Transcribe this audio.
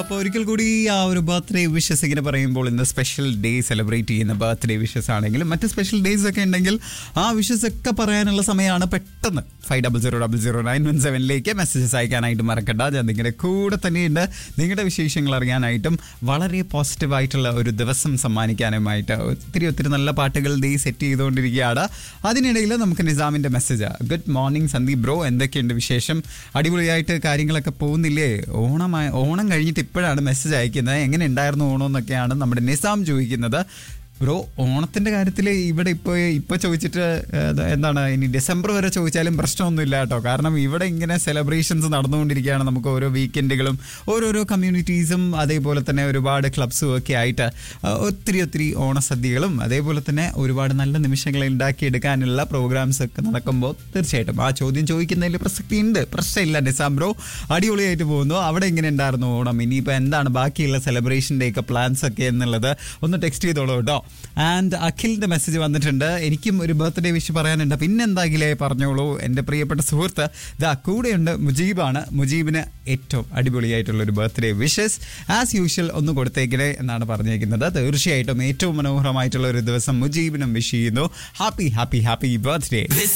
അപ്പോൾ ഒരിക്കൽ കൂടി ആ ഒരു ബർത്ത്ഡേ വിഷസ് ഇങ്ങനെ പറയുമ്പോൾ ഇന്ന് സ്പെഷ്യൽ ഡേ സെലിബ്രേറ്റ് ചെയ്യുന്ന ബർത്ത്ഡേ വിഷസ് ആണെങ്കിലും മറ്റ് സ്പെഷ്യൽ ഡേയ്സ് ഒക്കെ ഉണ്ടെങ്കിൽ ആ വിഷസ് ഒക്കെ പറയാനുള്ള സമയമാണ് പെട്ടെന്ന് five double zero double zero nine one സെവനിലേക്ക് മെസ്സേജസ് അയക്കാനായിട്ട് മറക്കണ്ട ഞാൻ നിങ്ങളുടെ കൂടെ തന്നെയുണ്ട് നിങ്ങളുടെ വിശേഷങ്ങൾ അറിയാനായിട്ടും വളരെ പോസിറ്റീവായിട്ടുള്ള ഒരു ദിവസം സമ്മാനിക്കാനുമായിട്ട് ഒത്തിരി ഒത്തിരി നല്ല പാട്ടുകൾ ദേ സെറ്റ് ചെയ്തുകൊണ്ടിരിക്കുകയാണ് അതിനിടയിൽ നമുക്ക് നിസാമിൻ്റെ message good morning Sandeep bro എന്തൊക്കെയുണ്ട് വിശേഷം അടിപൊളിയായിട്ട് കാര്യങ്ങളൊക്കെ പോകുന്നില്ലേ ഓണമായി ഓണം കഴിഞ്ഞിട്ട് ഇപ്പോഴാണ് മെസ്സേജ് അയക്കുന്നത് എങ്ങനെ ഉണ്ടായിരുന്നു ഓണം എന്നൊക്കെയാണ് നമ്മുടെ നിസാം ചോദിക്കുന്നത് ബ്രോ ഓണത്തിന്റെ കാര്യത്തിൽ ഇവിടെ ഇപ്പോൾ ഇപ്പോൾ ചോദിച്ചിട്ട് ഏഹ്, എന്താണ് ഇനി ഡിസംബർ വരെ ചോദിച്ചാലും പ്രശ്നമൊന്നുമില്ല കേട്ടോ കാരണം ഇവിടെ ഇങ്ങനെ സെലിബ്രേഷൻസ് നടന്നുകൊണ്ടിരിക്കുകയാണ് നമുക്ക് ഓരോ വീക്കെൻഡുകളും ഓരോരോ കമ്മ്യൂണിറ്റീസും അതേപോലെ തന്നെ ഒരുപാട് ക്ലബ്സും ഒക്കെ ആയിട്ട് ഏഹ്, ഒത്തിരി ഒത്തിരി ഓണസദ്യകളും അതേപോലെ തന്നെ ഒരുപാട് നല്ല നിമിഷങ്ങൾ ഉണ്ടാക്കിയെടുക്കാനുള്ള പ്രോഗ്രാംസ് ഒക്കെ നടക്കുമ്പോൾ തീർച്ചയായിട്ടും ആ ചോദ്യം ചോദിക്കുന്നതിൽ പ്രസക്തി ഉണ്ട് പ്രശ്നമില്ല നിസാം ബ്രോ അടിപൊളിയായിട്ട് പോകുന്നു അവിടെ എങ്ങനെ ഉണ്ടായിരുന്നു ഓണം ഇനിയിപ്പോൾ എന്താണ് ബാക്കിയുള്ള സെലിബ്രേഷൻ്റെ ഒക്കെ പ്ലാൻസ് ഒക്കെ എന്നുള്ളത് ഒന്ന് ടെക്സ്റ്റ് ചെയ്തോളൂ കേട്ടോ ആൻഡ് അഖിലിന്റെ മെസ്സേജ് വന്നിട്ടുണ്ട് എനിക്കും ഒരു ബർത്ത്ഡേ വിഷ് പറയാനുണ്ട് പിന്നെ എന്താകിലേ പറഞ്ഞോളൂ എൻ്റെ പ്രിയപ്പെട്ട സുഹൃത്ത് ഇതാ കൂടെയുണ്ട് മുജീബാണ് മുജീബിന് ഏറ്റവും അടിപൊളിയായിട്ടുള്ള ഒരു ബർത്ത്ഡേ വിഷസ് ആസ് യൂഷ്വൽ ഒന്ന് കൊടുത്തേക്കണേ എന്നാണ് പറഞ്ഞേക്കുന്നത് തീർച്ചയായിട്ടും ഏറ്റവും മനോഹരമായിട്ടുള്ള ഒരു ദിവസം മുജീബിനും വിഷ് ചെയ്യുന്നു ഹാപ്പി ഹാപ്പി ഹാപ്പി ബർത്ത്ഡേ